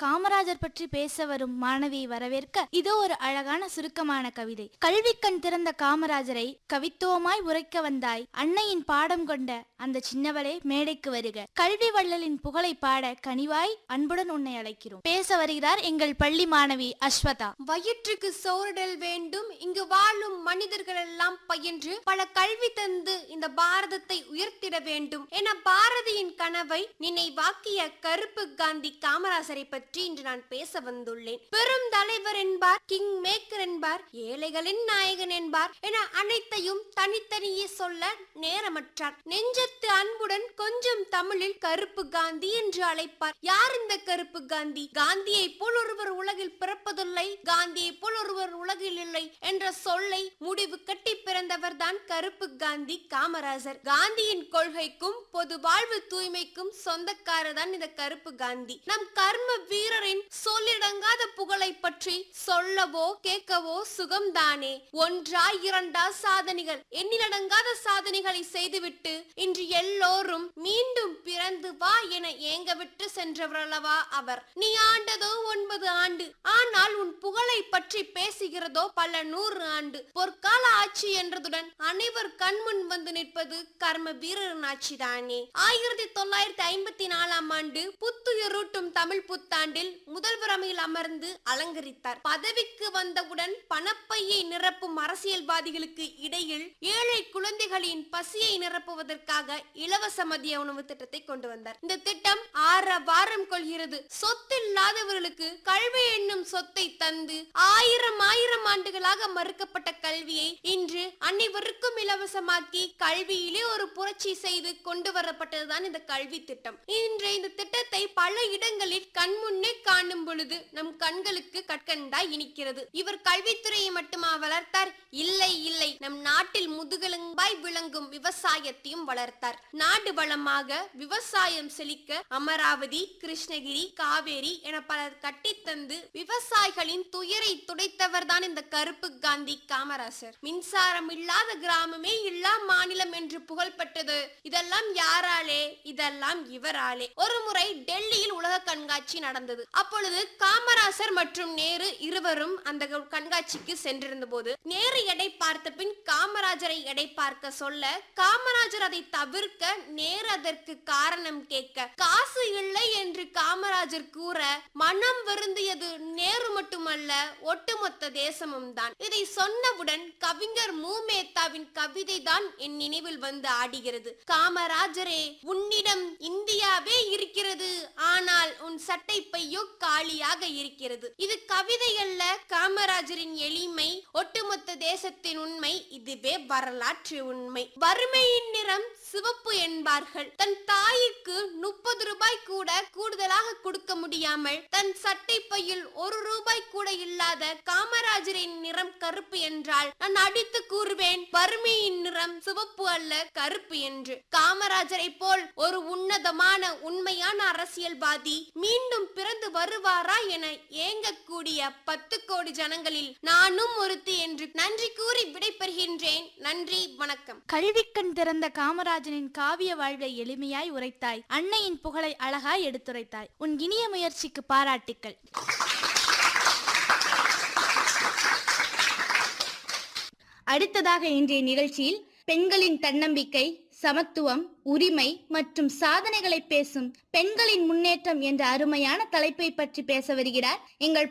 காமராஜர் பற்றி பேச வரும் மாணவியை வரவேற்க இதோ ஒரு அழகான சுருக்கமான கவிதை கல்விக்கண் திறந்த காமராஜரை கவித்துவமாய் உரைக்க வந்தாய் அன்னையின் பாடம் கொண்ட அந்த சின்னவளே மேடைக்கு வருக கல்வி வள்ளலின் புகழை பாட கனிவாய் அன்புடன் உன்னை அழைக்கிறோம் பேச வருகிறார் எங்கள் பள்ளி மாணவி அஸ்வதா வயிற்றுக்கு சோறுடல் வேண்டும் இங்கு வாழும் மனிதர்கள் எல்லாம் பயின்று பல கல்வி தந்து இந்த பாரதத்தை உயர்த்திட வேண்டும் என பாரதியின் கனவை நினைவாக்கிய கருப்பு காந்தி காமராசரை பற்றி இன்று நான் பேச வந்துள்ளேன் பெரும் தலைவர் என்பார் கிங் மேக்கர் என்பார் ஏழைகளின் நாயகன் என்பார் என அனைத்தையும் தனித்தனியே சொல்ல நேரமற்றார் நெஞ்சத்து அன்புடன் கொஞ்சம் தமிழில் கருப்பு காந்தி என்று அழைப்பார் யார் இந்த கருப்பு காந்தி காந்தியை போல் ஒருவர் உலகில் பிறப்பதில்லை காந்தியை போல் ஒருவர் உலகில் இல்லை என்ற சொல்லை முடிவு கட்டி பிறந்தவர் தான் கருப்பு காந்தி காமராஜர் காந்தியின் கொள்கைக்கும் பொது வாழ்வு தூய்மைக்கும் சொந்தக்காரர் தான் இந்த கருப்பு காந்தி நம் கர்ம வீரரின் சொல்லிடங்காத புகழை பற்றி சொல்லவோ கேட்கவோ சுகம்தானே ஒன்றா இரண்டா சாதனைகள் எண்ணிலடங்காத சாதனைகளை செய்துவிட்டு இன்று எல்லோரும் மீண்டும் பிறந்து வா என ஏங்க விட்டு சென்றவர் அல்லவா அவர் நீ ஆண்டதோ ஒன்பது ஆண்டு ஆனால் உன் புகழை பற்றி பேசுகிறதோ பல நூறு ஆண்டு பொற்கால ஆட்சி என்றதுடன் அனைவர் கண்முன் வந்து நிற்பது கர்ம வீரரின் ஆட்சிதானே ஆயிரத்தி தொள்ளாயிரத்தி ஐம்பத்தி நாலாம் ஆண்டு புத்துயிரூட்டும் தமிழ் புத்தாண்டில் முதல்வர் அவையில் அமர்ந்து அலங்கரித்தார் பதவிக்கு வந்தவுடன் பணப்பையை நிரப்பும் அரசியல்வாதிகளுக்கு இடையில் ஏழை குழந்தைகளின் பசியை நிரப்புவதற்காக இலவச மதிய உணவு திட்டத்தை கொண்டு வந்தார் இந்த திட்டம் ஆற வாரம் கொள்கிறது சொத்தில்லாதவர்களுக்கு கல்வி என்னும் சொத்தை தந்து ஆயிரம் ஆயிரம் ஆண்டுகளாக மறுக்கப்பட்ட கல்வியை இன்று அனைவருக்கும் இலவசமாக்கி கல்வியிலே ஒரு புரட்சி செய்து கொண்டு வரப்பட்டதுதான் இந்த கல்வி திட்டம் இன்று இந்த திட்டத்தை பல இடங்களில் கண்முன்னே காணும் பொழுது நம் கண்களுக்கு கற்கண்டாய் இனிக்கிறது இவர் கல்வித்துறையை மட்டுமா வளர்த்தார் இல்லை இல்லை நம் நாட்டில் முதுகெலும்பாய் விளங்கும் விவசாயத்தையும் வளர்த்தார் நாடு வளமாக விவசாயம் செழிக்க அமராவதி கிருஷ்ணகிரி காவேரி என பலர் கட்டித்தந்து விவசாயிகளின் துயரை துடைத்தவர் தான் இந்த கருப்பு காந்தி காமராசர் மின்சாரம் இல்லாத கிராமமே இல்லா மாநிலம் என்று புகழ் பெற்றது இதெல்லாம் யாராலே இதெல்லாம் இவராலே ஒரு முறை டெல்லியில் உலக கண்காட்சி நடந்தது அப்பொழுது காமராசர் மற்றும் நேரு இருவரும் அந்த கண்காட்சிக்கு சென்றிருந்த போது நேரு எடை பார்த்த பின் காமராஜரை எடை பார்க்க சொல்ல காமராஜர் அதை தவிர்க்க நேரு அதற்கு காரணம் கேட்க காசு இல்லை என்று காமராஜர் கூற மனம் வருந்தியது நேரு மட்டுமல்ல ஒட்டுமொத்த தேசமும் தான் இதை சொன்னவுடன் கவிஞர் மூமேத்தாவின் கவிதை தான் என் நினைவில் வந்து ஆடுகிறது காமராஜரே உன்னிடம் இந்தியாவே இருக்கிறது ஆனால் உன் சட்டை பையோ காலியாக இருக்கிறது இது கவிதை அல்ல காமராஜரின் எளிமை ஒட்டுமொத்த தேசத்தின் உண்மை இதுவே வரலாற்று உண்மை வறுமையின் நிறம் சிவப்பு என்பார்கள் தன் தாய்க்கு முப்பது ரூபாய் கூட கூடுதலாக கொடுக்க முடியாமல் தன் சட்டை பையில் ஒரு ரூபாய் கூட இல்லாத காமராஜரின் நிறம் கருப்பு என்றால் நான் அடித்து கூறுவேன் வறுமையின் நிறம் சிவப்பு அல்ல கருப்பு என்று காமராஜரை போல் ஒரு உன்னதமான உண்மையான அரசியல்வாதி மீண்டும் பிறந்து வருவாரா என ஏங்கக்கூடிய பத்து கோடி ஜனங்களில் நானும் ஒருத்தி என்று நன்றி கூறி விடைபெறுகின்றேன் நன்றி வணக்கம் கல்விக்கண் திறந்த காமராஜனின் காவிய வாழ்வை எளிமையாய் உரைத்தாய் அன்னையின் புகழை அழகாய் எடுத்துரைத்தாய் உன் இனிய முயற்சிக்கு பாராட்டுக்கள் அடுத்ததாக இன்றைய நிகழ்ச்சியில் பெண்களின் தன்னம்பிக்கை சமத்துவம் உரிமை மற்றும் சாதனைகளை பேசும் பெண்களின் முன்னேற்றம் என்ற அருமையான தலைப்பை பற்றி பேச வருகிறார் எங்கள்